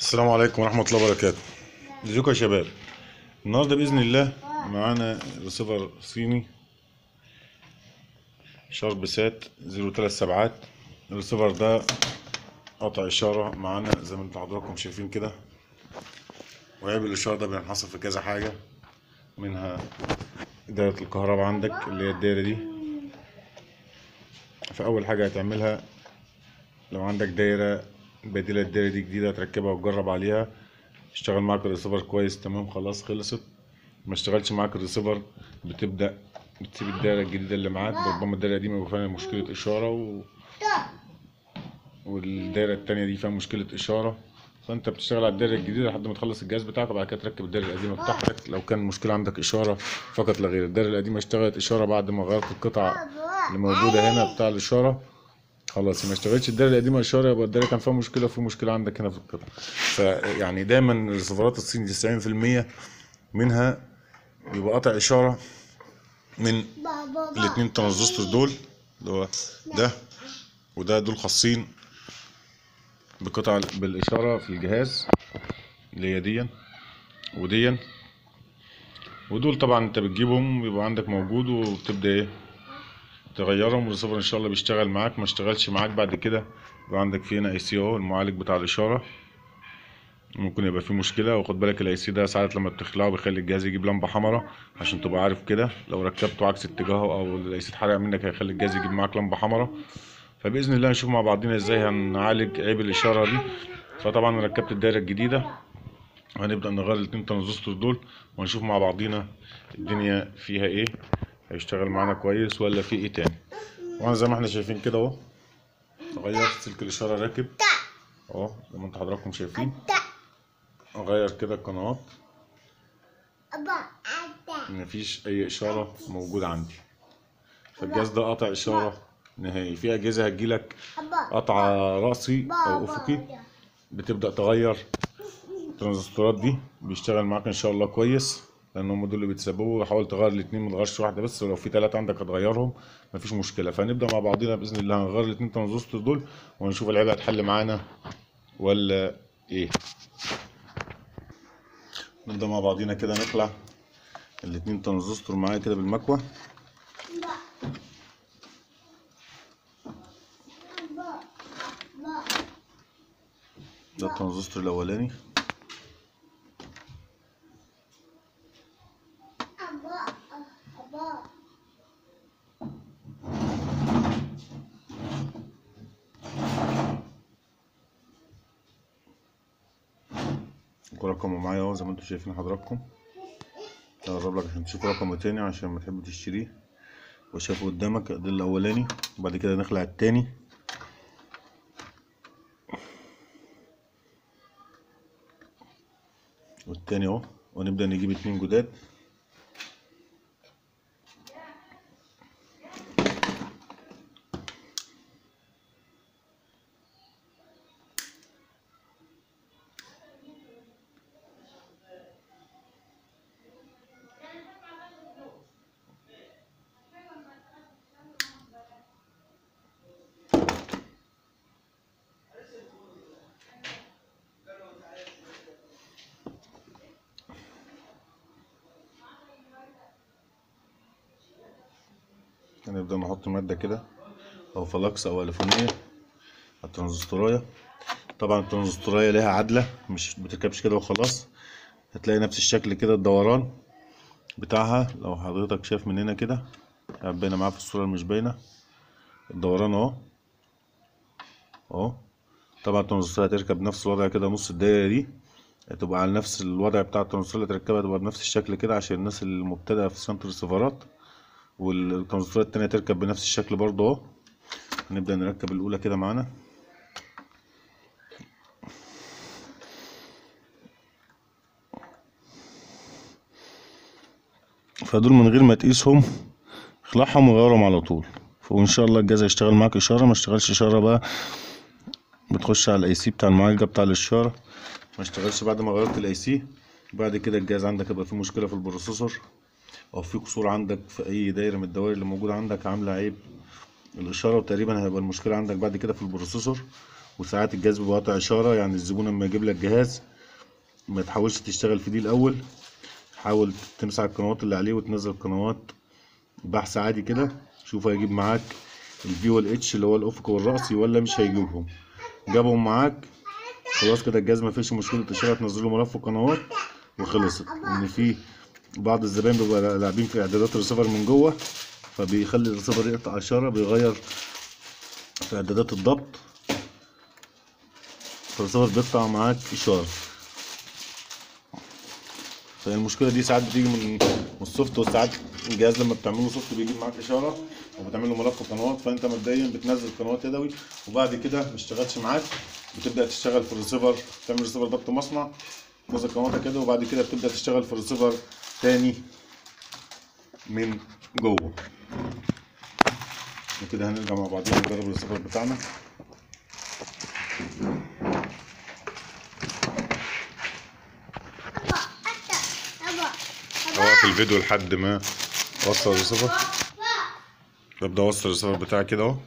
السلام عليكم ورحمة الله وبركاته ازيكم يا شباب النهاردة بإذن الله معانا ريسيفر صيني شارب سات زيرو تلات سبعات الريسيفر ده قطع إشارة معانا زي ما انتوا حضراتكم شايفين كده وعيب الإشارة ده بينحصر في كذا حاجة منها دايرة الكهرباء عندك اللي هي الدايرة دي فأول حاجة هتعملها لو عندك دايرة بديلة الدايرة دي جديدة تركبها وتجرب عليها اشتغل معاك الريسيفر كويس تمام خلاص خلصت ما اشتغلش معاك الريسيفر بتبدأ بتسيب الدايرة الجديدة اللي معاك ربما الدايرة دي يبقى فيها مشكلة إشارة و... والدايرة التانية دي فيها مشكلة إشارة فأنت بتشتغل على الدايرة الجديدة لحد ما تخلص الجهاز بتاعك وبعد كده تركب الدايرة القديمة بتاعتك لو كان المشكلة عندك إشارة فقط لا غير الدايرة القديمة اشتغلت إشارة بعد ما غيرت القطع اللي موجودة هنا بتاع الإشارة خلاص ما اشتغلتش الدايره القديمه اشاره يبقى الدايره كان فيها مشكله وفي مشكله عندك هنا في القطع فيعني دايما الريسيفرات الصيني 90% منها بيبقى قطع اشاره من الاتنين ترانزستور دول اللي هو ده وده دول خاصين بقطع بالاشاره في الجهاز اللي هي ديا وديا ودول طبعا انت بتجيبهم بيبقى عندك موجود وبتبدا ايه تغيرهم والريسيفر ان شاء الله بيشتغل معاك ما اشتغلش معاك بعد كده يبقى عندك في هنا اي سي اهو المعالج بتاع الاشاره ممكن يبقى فيه مشكله وخد بالك الاي سي ده ساعات لما بتخلعه بيخلي الجهاز يجيب لمبه حمراء عشان تبقى عارف كده لو ركبته عكس اتجاهه او الاي سي اتحرق منك هيخلي الجهاز يجيب معاك لمبه حمراء فباذن الله نشوف مع بعضنا ازاي هنعالج عيب الاشاره دي فطبعا انا ركبت الدايره الجديده وهنبدا نغير الاتنين ترانزستور دول ونشوف مع بعضينا الدنيا فيها ايه هيشتغل معانا كويس ولا في ايه تاني وانا زي ما احنا شايفين كده اهو اغير سلك الاشاره راكب اهو زي ما انتوا حضراتكم شايفين اغير كده القنوات مفيش اي اشاره موجوده عندي فالجهاز ده قطع اشاره نهائي في اجهزه هتجيلك قطع راسي او افقي بتبدا تغير الترانزستورات دي بيشتغل معاك ان شاء الله كويس لان هم دول اللي بيتسببوا حاول تغير الاثنين ما تغيرش واحده بس ولو في ثلاثه عندك هتغيرهم مفيش مشكله فنبدا مع بعضينا باذن الله هنغير الاثنين ترانزستور دول ونشوف العيب هتحل معانا ولا ايه نبدا مع بعضينا كده نخلع الاثنين ترانزستور معايا كده بالمكوه ده الترانزستور الاولاني رقمه معايا اهو زي ما انتم شايفين حضراتكم اقرب لك عشان تشوف رقمه تاني عشان ما تحب تشتريه وشافه قدامك ده الاولاني وبعد كده نخلع التاني والتاني اهو ونبدأ نجيب اتنين جداد هنبدأ نحط مادة كده أو فلاكس أو ألفونية على الترانزستوراية طبعا الترانزستوراية ليها عدلة مش بتركبش كده وخلاص هتلاقي نفس الشكل كده الدوران بتاعها لو حضرتك شايف من هنا كده باينة معاه في الصورة مش باينة الدوران اهو اهو طبعا الترانزستوراية هتركب نفس الوضع كده نص الدايرة دي هتبقى على نفس الوضع بتاع الترانزستور اللي تركبها تبقى بنفس الشكل كده عشان الناس المبتدئة في صيانة الريسيفرات والترانزستورات التانية تركب بنفس الشكل برضه اهو هنبدأ نركب الأولى كده معانا فدول من غير ما تقيسهم اخلعهم وغيرهم على طول وان شاء الله الجهاز هيشتغل معاك اشاره ما اشتغلش اشاره بقى بتخش على الاي سي بتاع المعالجه بتاع الاشاره ما اشتغلش بعد ما غيرت الاي سي بعد كده الجهاز عندك هيبقى فيه مشكله في البروسيسور او في قصور عندك في اي دايره من الدوائر اللي موجوده عندك عامله عيب الاشاره وتقريبا هيبقى المشكله عندك بعد كده في البروسيسور وساعات الجهاز بيبقى قاطع اشاره يعني الزبون لما يجيب لك جهاز ما تحاولش تشتغل في دي الاول حاول تمسح القنوات اللي عليه وتنزل قنوات بحث عادي كده شوف هيجيب معاك الفي والاتش اللي هو الافق والرأسي ولا مش هيجيبهم جابهم معاك خلاص كده الجهاز ما فيش مشكله اشاره تنزله ملف قنوات وخلصت ان في بعض الزباين بيبقى لاعبين في اعدادات الريسيفر من جوه فبيخلي الريسيفر يقطع اشاره بيغير في اعدادات الضبط فالريسيفر بيقطع معاك اشاره فالمشكله دي ساعات بتيجي من من السوفت وساعات الجهاز لما بتعمل له سوفت بيجيب معاك اشاره وبتعمل له ملف قنوات فانت مبدئيا بتنزل قنوات يدوي وبعد كده ما اشتغلش معاك بتبدا تشتغل في الريسيفر تعمل ريسيفر ضبط مصنع تنزل قنواتك كده وبعد كده بتبدا تشتغل في الريسيفر تاني من جوه وكده هنرجع مع بعضنا نجرب الريسيفر بتاعنا اوقف الفيديو لحد ما اوصل الريسيفر ببدا اوصل الريسيفر بتاعي كده اهو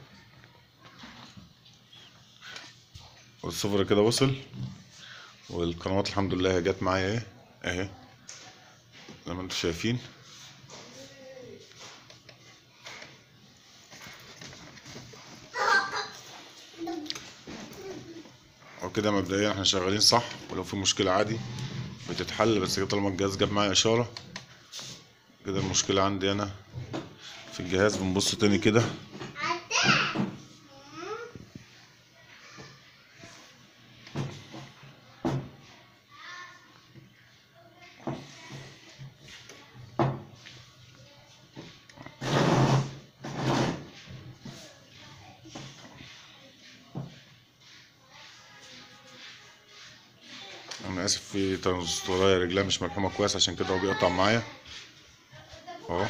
والريسيفر كده وصل والقنوات الحمد لله جت معايا اهي اهي زي ما انتم شايفين وكده مبدئيا احنا شغالين صح ولو في مشكلة عادي بتتحل بس كده طالما الجهاز جاب معايا اشارة كده المشكلة عندي انا في الجهاز بنبص تاني كده انا اسف في ترانزستورايه رجلها مش ملحومه كويس عشان كده هو بيقطع معايا اهو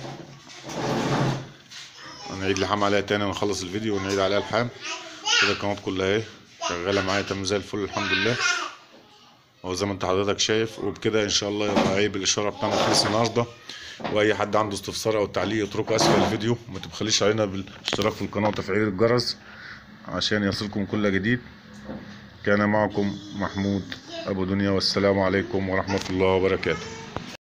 هنعيد لحام عليها تاني ونخلص الفيديو ونعيد عليها الحام كده القنوات كلها اهي شغاله معايا تمام زي الفل الحمد لله هو زي ما انت حضرتك شايف وبكده ان شاء الله يبقى عيب الاشاره بتاعنا خلص النهارده واي حد عنده استفسار او تعليق يتركه اسفل الفيديو ما تبخليش علينا بالاشتراك في القناه وتفعيل الجرس عشان يصلكم كل جديد كان معكم محمود أبو دنيا والسلام عليكم ورحمة الله وبركاته